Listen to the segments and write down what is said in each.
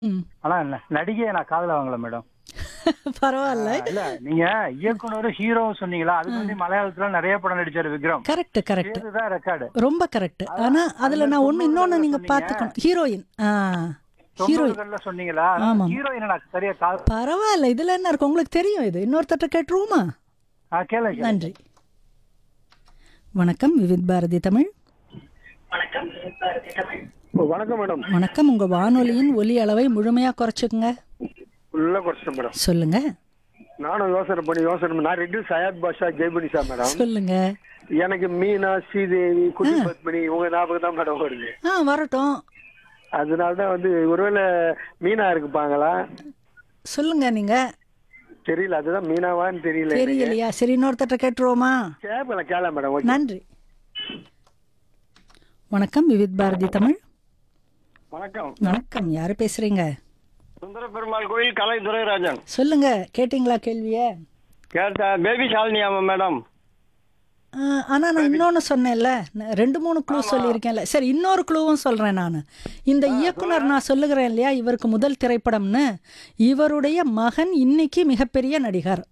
ம். ஆனா ந- நடிகையை நான் காதுல வாங்கல மேடம் பரவாயில்ல இல்ல நீங்க இயக்குனர் ஹீரோ சொன்னீங்களா அதுக்கு வந்து மலையாளத்துல நிறைய படம் நடிச்சாரு விக்ரம் கரெக்ட் கரெக்ட் இதுதான் ரெக்கார்டு ரொம்ப கரெக்ட் ஆனா அதுல நான் ஒண்ணு இன்னொன்னு நீங்க பாத்துக்கணும் ஹீரோயின் ஆ ஹீரோயின் தொண்ணூறுகள்ல சொன்னீங்களா ஆமாம். ஹீரோயின் நான் சரியா காது பரவாயில்ல இதுல என்ன இருக்கு உங்களுக்கு தெரியும் இது இன்னொருத்தட்ட கேட்டுருவோமா ஆ, கேளுங்க நன்றி வணக்கம் விவித் பாரதி தமிழ் வணக்கம் மேடம் வணக்கம் உங்க வானொலியின் ஒலி அளவை முழுமையா குறைச்சுக்குங்க உள்ள குறைச்சிட்டேன் மேடம் சொல்லுங்க நானும் யோசனை பண்ணி யோசனை பண்ணி நான் ரெண்டு சயாத் பாஷா ஜெய்பனிஷா மேடம் சொல்லுங்க எனக்கு மீனா ஸ்ரீதேவி குட்டி பத்மினி இவங்க ஞாபகம் தான் மேடம் வருது ஆ வரட்டும் அதனால தான் வந்து ஒருவேளை மீனா இருக்குப்பாங்களா சொல்லுங்க நீங்க தெரியல அதுதான் மீனாவான்னு தெரியல தெரியலையா சரி இன்னொருத்தட்ட கேட்டுருவோமா கேப்பல கேள மேடம் ஓகே நன்றி வணக்கம் விவித் பாரதி தமிழ் வணக்கம் வணக்கம் யாரு பேசுறீங்க சுந்தர பெருமாள் கோயில் கலை துரைராஜன் சொல்லுங்க கேட்டிங்களா கேள்விய கேட்டா பேபி ஷாலினியாமா மேடம் ஆ, ஆனா நான் இன்னொன்னு சொன்னேன்ல நான் ரெண்டு மூணு க்ளூ சொல்லியிருக்கேன்ல சரி இன்னொரு க்ளூவும் சொல்றேன் நான் இந்த இயக்குனர் நான் சொல்லுகிறேன் இல்லையா இவருக்கு முதல் திரைப்படம்னு இவருடைய மகன் இன்னைக்கு மிகப்பெரிய நடிகர்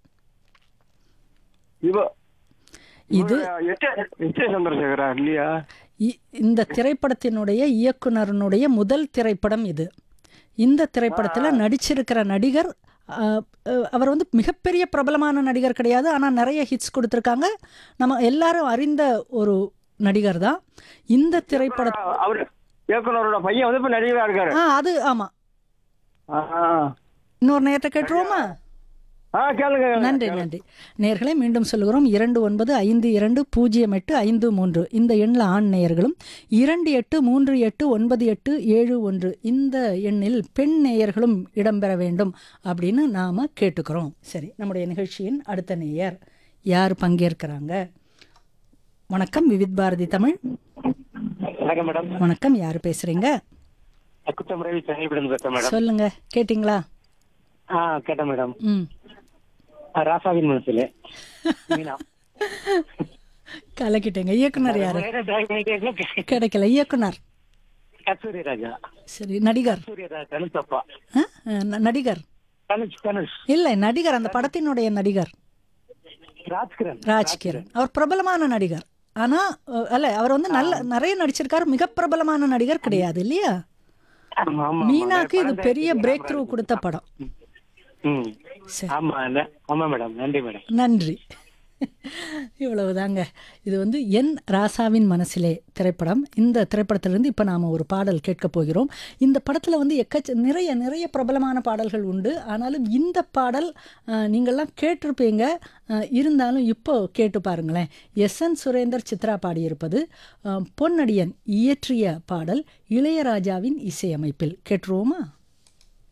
இவ இது விஜய சந்திரசேகரா இல்லையா இ- இந்த திரைப்படத்தினுடைய இயக்குனரனுடைய முதல் திரைப்படம் இது இந்த திரைப்படத்தில் நடிச்சிருக்கிற நடிகர் ஆ, அ, அவர் வந்து மிகப்பெரிய பிரபலமான நடிகர் கிடையாது ஆனால் நிறைய ஹிட்ஸ் கொடுத்துருக்காங்க நம்ம எல்லாரும் அறிந்த ஒரு நடிகர் தான் இந்த திரைப்பட அவரு இயக்குனரோட பையன் வந்து இப்ப நடிகரா இருக்காரு ஆ அது ஆமாம் ஆ. இன்னொரு நேரத்தை கேட்டுருவோமா ஆ கேளுங்க நன்றி நன்றி நேர்களை மீண்டும் சொல்லுகிறோம் இரண்டு ஒன்பது ஐந்து இரண்டு பூஜ்ஜியம் எட்டு ஐந்து மூன்று இந்த எண்ணில் ஆண் நேயர்களும் இரண்டு எட்டு மூன்று எட்டு ஒன்பது எட்டு ஏழு ஒன்று இந்த எண்ணில் பெண் நேயர்களும் இடம்பெற வேண்டும் அப்படின்னு நாம் கேட்டுக்கிறோம் சரி நம்முடைய நிகழ்ச்சியின் அடுத்த நேயர் யார் பங்கேற்கிறாங்க வணக்கம் விவித் பாரதி தமிழ் வணக்கம் மேடம் வணக்கம் யார் பேசுறீங்க குத்தமுறையில் சென்னையிலிருந்து பேசுறேன் மேடம் சொல்லுங்க கேட்டிங்களா ஆ கேட்டேன் மேடம் ம் ராசாவின் மனசுல மீனா கலக்கிட்டேங்க இயக்குனர் யாரு கிடைக்கல இயக்குனர் கஸ்தூரி ராஜா சரி நடிகர் சூரிய ராஜா தனுஷப்பா ஆ? ந- நடிகர் தனுஷ் தனுஷ் இல்லை நடிகர் அந்த படத்தினுடைய நடிகர் ராஜ்கிரண் ராஜ்கிரண் அவர் பிரபலமான நடிகர் ஆனா அஹ், அல்ல அவர் வந்து நல்ல நிறைய நடிச்சிருக்காரு மிக பிரபலமான நடிகர் கிடையாது இல்லையா ஆமா ஆமா மீனாக்கு இது பெரிய பிரேக் த்ரூ கொடுத்த படம் ம் சரி ஆமா இல்ல ஆமா மேடம் நன்றி மேடம் நன்றி இவ்வளவுதாங்க இது வந்து என் ராசாவின் மனசிலே திரைப்படம் இந்த திரைப்படத்திலிருந்து இப்போ நாம் ஒரு பாடல் கேட்க போகிறோம் இந்த படத்தில் வந்து எக்கச்ச நிறைய நிறைய பிரபலமான பாடல்கள் உண்டு ஆனாலும் இந்த பாடல் அஹ், நீங்கள்லாம் கேட்டிருப்பீங்க அஹ், இருந்தாலும் இப்போ கேட்டு பாருங்களேன் எஸ் என் சுரேந்தர் சித்ரா பாடியிருப்பது அஹ், பொன்னடியன் இயற்றிய பாடல் இளையராஜாவின் இசையமைப்பில் கேட்டுருவோமா